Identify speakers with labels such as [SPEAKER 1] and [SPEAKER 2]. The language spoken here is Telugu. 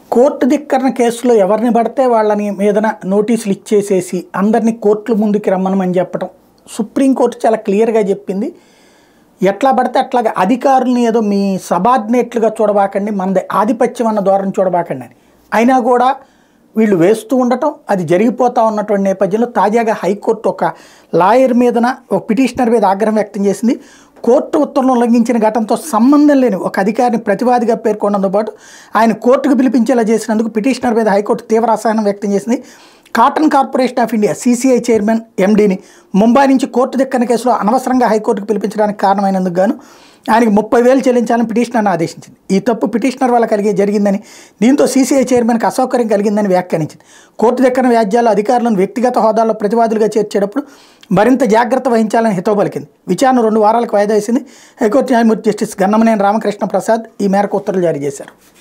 [SPEAKER 1] కోర్టు ధిక్కరణ కేసులో ఎవరిని పడితే వాళ్ళని మీదన నోటీసులు ఇచ్చేసేసి అందరినీ కోర్టుల ముందుకి రమ్మనమని చెప్పడం సుప్రీంకోర్టు చాలా క్లియర్గా చెప్పింది ఎట్లా పడితే అట్లాగా అధికారుల్ని ఏదో మీ సబార్డినేట్లుగా చూడబాకండి మనది ఆధిపత్యం అన్న దూరం చూడబాకండి అని అయినా కూడా వీళ్ళు వేస్తూ ఉండటం అది జరిగిపోతా ఉన్నటువంటి నేపథ్యంలో తాజాగా హైకోర్టు ఒక లాయర్ మీదన ఒక పిటిషనర్ మీద ఆగ్రహం వ్యక్తం చేసింది కోర్టు ఉత్తర్వులను ఉల్లంఘించిన ఘటనతో సంబంధం లేని ఒక అధికారిని ప్రతివాదిగా పేర్కొనడంతో పాటు ఆయన కోర్టుకు పిలిపించేలా చేసినందుకు పిటిషనర్ మీద హైకోర్టు తీవ్ర అసహనం వ్యక్తం చేసింది cotton corporation of India CCI chairman ఎండీని ముంబై నుంచి కోర్టు దిక్కన కేసులో అనవసరంగా హైకోర్టుకు పిలిపించడానికి కారణమైనందుకు గాను ఆయనకి ముప్పై వేలు చెల్లించాలని పిటిషనర్ను ఆదేశించింది ఈ తప్పు పిటిషనర్ వల్ల కలిగే జరిగిందని దీంతో సీసీఐ చైర్మన్కి అసౌకర్యం కలిగిందని వ్యాఖ్యానించింది కోర్టు దిక్కన వ్యాజ్యాలు అధికారులను వ్యక్తిగత హోదాలో ప్రతివాదులుగా చేర్చేటప్పుడు మరింత జాగ్రత్త వహించాలని హితవు పలికింది విచారణ రెండు వారాలకు వాయిదా వేసింది హైకోర్టు న్యాయమూర్తి జస్టిస్ గన్నమనేని రామకృష్ణ ప్రసాద్ ఈ మేరకు ఉత్తర్వులు జారీ చేశారు